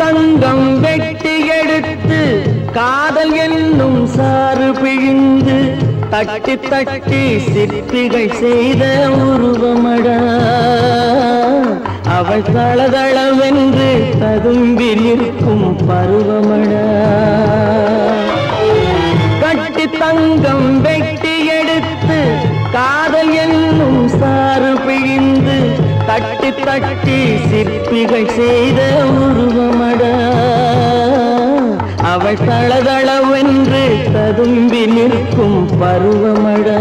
தங்கம் வெட்டி எடுத்து காதல் என்னும் சாறு பிழிந்து தட்டி தட்டி சிற்பிகள் செய்த உருவமடா அவள் தளதளவென்று ததும்பி நிற்கும் பருவமடா கட்டி தங்கம் வெட்டி எடுத்து காதல் என்னும் சாறு பிழிந்து தட்டி தட்டி சிற்பிகள் செய்த உருவமடா அவள் தளதளவென்று ததும்பி நிற்கும் பருவமடா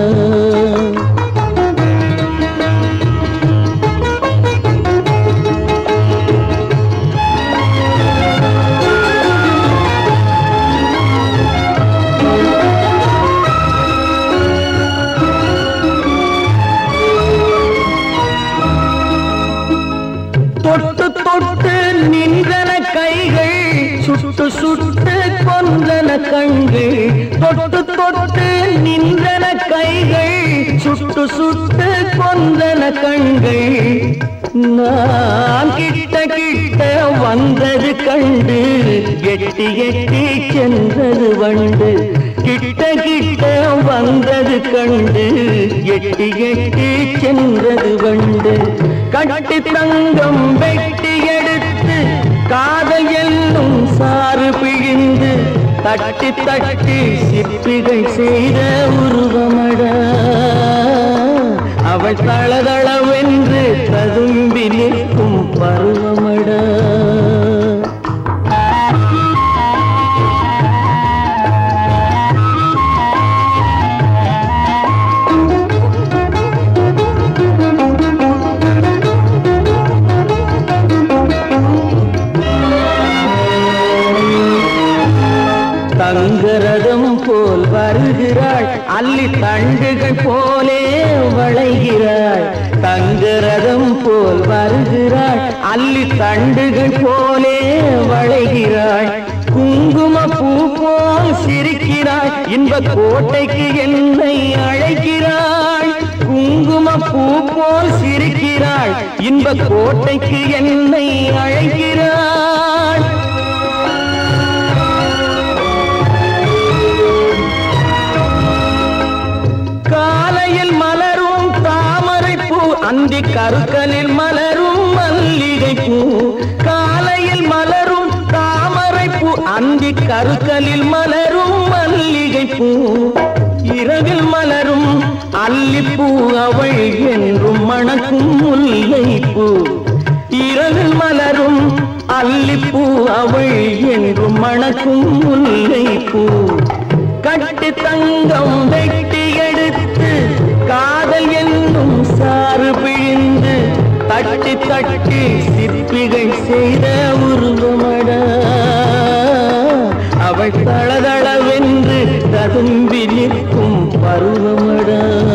தொட்டு தொட்டு நின்றன கைகள் சுட்டு சுட்டு கொன்றன கண்கள் தொட்டு தொட்டு நின்றன கைகள் சுட்டு சுட்டு கொன்றன கண்கள் நான் கிட்ட கிட்ட வந்தது கண்டு எட்டி எட்டி சென்றது வண்டு கிட்ட கிட்ட வந்தது கண்டு எட்டி எட்டி சென்றது வண்டு கட்டி தங்கம் வெட்டி எடுத்து காதல் என்னும் சாறு பிழிந்து தட்டி தட்டி சிற்பிகள் செய்த உருவமடா அவள் தளதளவென்று ததும்பி நிற்கும் பருவமடா தங்கரதம் போல் வருகிறாள் அள்ளி தண்டுகள் போலே வளைகிறாள் தங்கரதம் போல் வருகிறாள் அள்ளி தண்டுகள் போலே வளைகிறாள் குங்கும பூ போல் சிரிக்கிறாள் இன்ப கோட்டைக்கு என்னை அழைக்கிறாள் குங்கும பூ போல் சிரிக்கிறாள் இன்ப கோட்டைக்கு என்னை அழைக்கிறாள் காலையில் மலரும் தாமரை பூ அந்தி கருக்கலில் மலரும் மல்லிகை பூ காலையில் மலரும் தாமரை பூ அந்தி கருக்கலில் மலரும் மல்லிகை பூ இரவில் மலரும் அல்லிப்பூ அவள் என்றும் மணக்கும் முல்லை பூ இரவில் மலரும் அல்லிப்பூ அவள் என்றும் மணக்கும் முல்லை பூ கட்டி தங்கம் வெட்டி எடுத்து காதல் என்னும் சாறு பிழிந்து தட்டி தட்டி சிற்பிகள் செய்த உருவமடா அவள் தளதளவென்று ததும்பி நிற்கும் பருவமடா